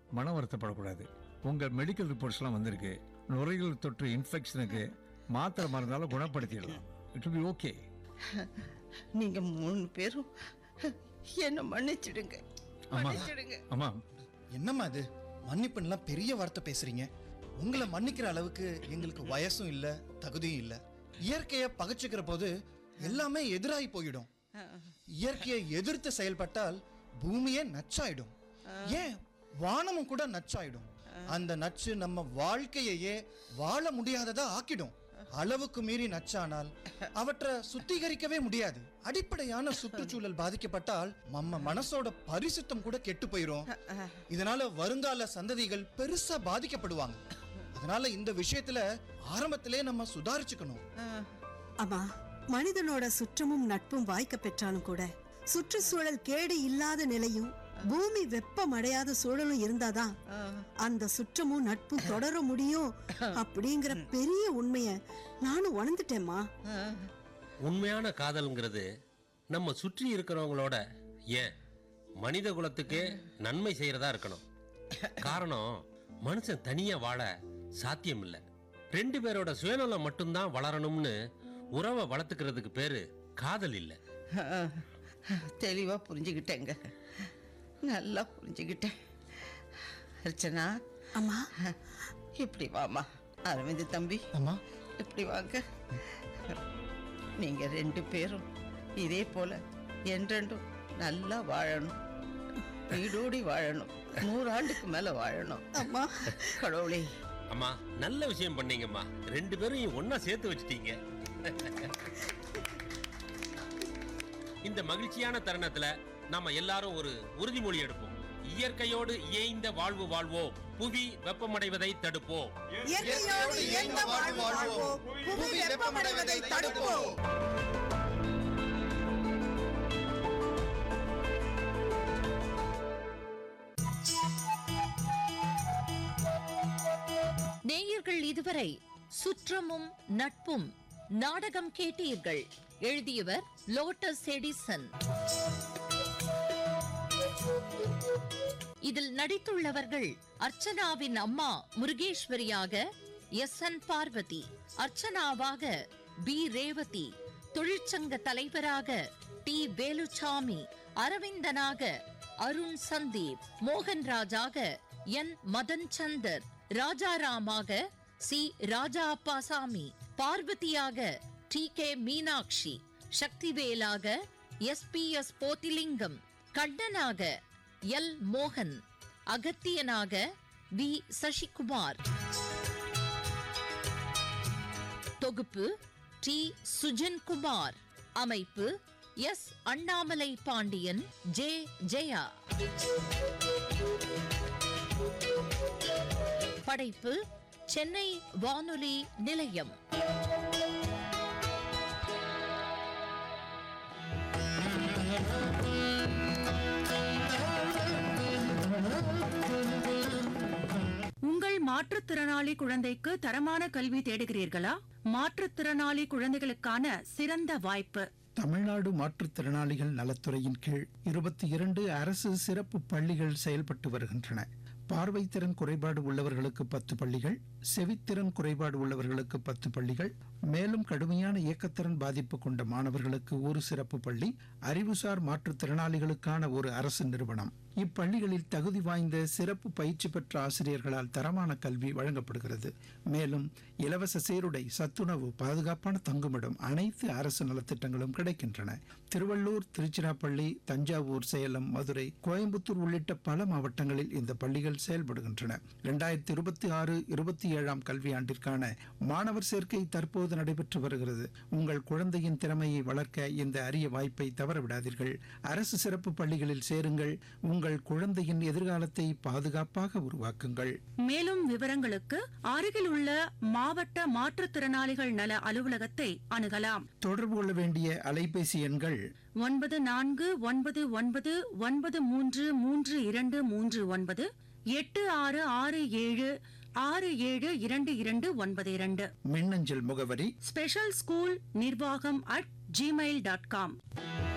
மன வருத்தப்படக்கூடாது உங்கள் மெடிக்கல் ரிப்போர்ட்ஸ்லாம் வந்திருக்கு நுரையீரல் தொற்று இன்ஃபெக்ஷனுக்கு மாத்திரை மருந்தால குணப்படுத்திடலாம் இட் பி ஓகே நீங்க மூணு பேரும் என்ன மன்னிச்சிடுங்க அம்மா மன்னிச்சிடுங்க அம்மா என்னம்மா இது மன்னிப்புலாம் பெரிய வார்த்தை பேசுறீங்க உங்களை மன்னிக்கிற அளவுக்கு எங்களுக்கு வயசும் இல்ல தகுதியும் இல்ல இயற்கையை பகைச்சுக்கிற போது எல்லாமே எதிராகி போயிடும் இயற்கையை எதிர்த்து செயல்பட்டால் பூமியே நச்சாயிடும் ஏன் வானமும் கூட நச்சாயிடும் அந்த நச்சு நம்ம வாழ்க்கையையே வாழ முடியாததா ஆக்கிடும் அளவுக்கு மீறி நச்சானால் அவற்றை சுத்திகரிக்கவே முடியாது அடிப்படையான சுற்றுச்சூழல் பாதிக்கப்பட்டால் நம்ம மனசோட பரிசுத்தம் கூட கெட்டு போயிரும் இதனால வருங்கால சந்ததிகள் பெருசா பாதிக்கப்படுவாங்க அதனால இந்த விஷயத்துல ஆரம்பத்திலே நம்ம சுதாரிச்சுக்கணும் அம்மா மனிதனோட சுற்றமும் நட்பும் வாய்க்க பெற்றாலும் கூட சுற்றுச்சூழல் கேடு இல்லாத நிலையும் பூமி வெப்பம் அடையாத சூழலும் இருந்தாதான் அந்த சுற்றமும் நட்பும் தொடர முடியும் அப்படிங்கிற பெரிய உண்மைய நானும் உணர்ந்துட்டேம்மா உண்மையான காதல்ங்கிறது நம்ம சுற்றி இருக்கிறவங்களோட ஏன் மனித குலத்துக்கே நன்மை செய்யறதா இருக்கணும் காரணம் மனுஷன் தனியா வாழ சாத்தியம் இல்லை ரெண்டு பேரோட சுயநலம் மட்டும்தான் வளரணும்னு உறவை வளர்த்துக்கிறதுக்கு பேரு காதல் இல்லை தெளிவா புரிஞ்சுக்கிட்டேங்க நல்லா புரிஞ்சுக்கிட்டேன் அர்ச்சனா அம்மா இப்படி வாமா அரவிந்த் தம்பி அம்மா இப்படி வாங்க நீங்க ரெண்டு பேரும் இதே போல என்றென்றும் நல்லா வாழணும் வீடோடி வாழணும் நூறாண்டுக்கு மேல வாழணும் அம்மா கடவுளே அம்மா நல்ல விஷயம் பண்ணீங்கம்மா ரெண்டு பேரும் ஒண்ணா சேர்த்து வச்சிட்டீங்க இந்த மகிழ்ச்சியான தருணத்துல நாம எல்லாரும் ஒரு உறுதிமொழி எடுப்போம் இயற்கையோடு இயைந்த வாழ்வு வாழ்வோம் புவி வெப்பமடைவதை தடுப்போம் இயற்கையோடு இயந்த வாழ்வு வாழ்வோம். புவி வெப்பமடைவதை தடுப்போம் நேயர்கள் இதுவரை சுற்றமும் நட்பும் நாடகம் கேட்டீர்கள் எழுதியவர் லோட்டஸ் எடிசன் இதில் நடித்துள்ளவர்கள் அர்ச்சனாவின் அம்மா முருகேஸ்வரியாக எஸ் என் பார்வதி அர்ச்சனாவாக பி ரேவதி தொழிற்சங்க தலைவராக டி வேலுச்சாமி அரவிந்தனாக அருண் சந்தீப் மோகன்ராஜாக என் மதன் சந்தர் ராஜாராமாக சி ராஜா அப்பாசாமி பார்வதியாக டி கே மீனாட்சி சக்திவேலாக எஸ் பி எஸ் போத்திலிங்கம் கண்ணனாக எல் மோகன் அகத்தியனாக வி சசிகுமார் தொகுப்பு டி சுஜன் குமார் அமைப்பு எஸ் அண்ணாமலை பாண்டியன் ஜே ஜெயா படைப்பு சென்னை வானொலி நிலையம் உங்கள் மாற்றுத்திறனாளி குழந்தைக்கு தரமான கல்வி தேடுகிறீர்களா மாற்றுத்திறனாளி குழந்தைகளுக்கான சிறந்த வாய்ப்பு தமிழ்நாடு மாற்றுத்திறனாளிகள் நலத்துறையின் கீழ் இருபத்தி இரண்டு அரசு சிறப்பு பள்ளிகள் செயல்பட்டு வருகின்றன பார்வைத்திறன் குறைபாடு உள்ளவர்களுக்கு பத்து பள்ளிகள் செவித்திறன் குறைபாடு உள்ளவர்களுக்கு பத்து பள்ளிகள் மேலும் கடுமையான இயக்கத்திறன் பாதிப்பு கொண்ட மாணவர்களுக்கு ஒரு சிறப்பு பள்ளி அறிவுசார் மாற்றுத்திறனாளிகளுக்கான ஒரு அரசு நிறுவனம் இப்பள்ளிகளில் தகுதி வாய்ந்த சிறப்பு பயிற்சி பெற்ற ஆசிரியர்களால் தரமான கல்வி வழங்கப்படுகிறது மேலும் இலவச சீருடை சத்துணவு பாதுகாப்பான தங்குமிடம் அனைத்து அரசு நலத்திட்டங்களும் கிடைக்கின்றன திருவள்ளூர் திருச்சிராப்பள்ளி தஞ்சாவூர் சேலம் மதுரை கோயம்புத்தூர் உள்ளிட்ட பல மாவட்டங்களில் இந்த பள்ளிகள் செயல்படுகின்றன இரண்டாயிரத்தி இருபத்தி ஆறு இருபத்தி ஏழாம் கல்வியாண்டிற்கான மாணவர் சேர்க்கை தற்போது நடைபெற்று வருகிறது உங்கள் குழந்தையின் திறமையை வளர்க்க இந்த அரிய வாய்ப்பை தவறவிடாதீர்கள் அரசு சிறப்பு பள்ளிகளில் சேருங்கள் உங்கள் குழந்தையின் எதிர்காலத்தை பாதுகாப்பாக உருவாக்குங்கள் மேலும் விவரங்களுக்கு அருகில் உள்ள மாவட்ட மாற்றுத்திறனாளிகள் நல அலுவலகத்தை அணுகலாம் தொடர்பு கொள்ள வேண்டிய அலைபேசி எண்கள் ஒன்பது நான்கு ஒன்பது ஒன்பது ஒன்பது மூன்று மூன்று இரண்டு மூன்று ஒன்பது எட்டு ஆறு ஆறு ஏழு ஆறு ஏழு இரண்டு இரண்டு ஒன்பது இரண்டு மின்னஞ்சல் முகவரி ஸ்பெஷல் ஸ்கூல் நிர்வாகம் அட் ஜிமெயில் டாட் காம்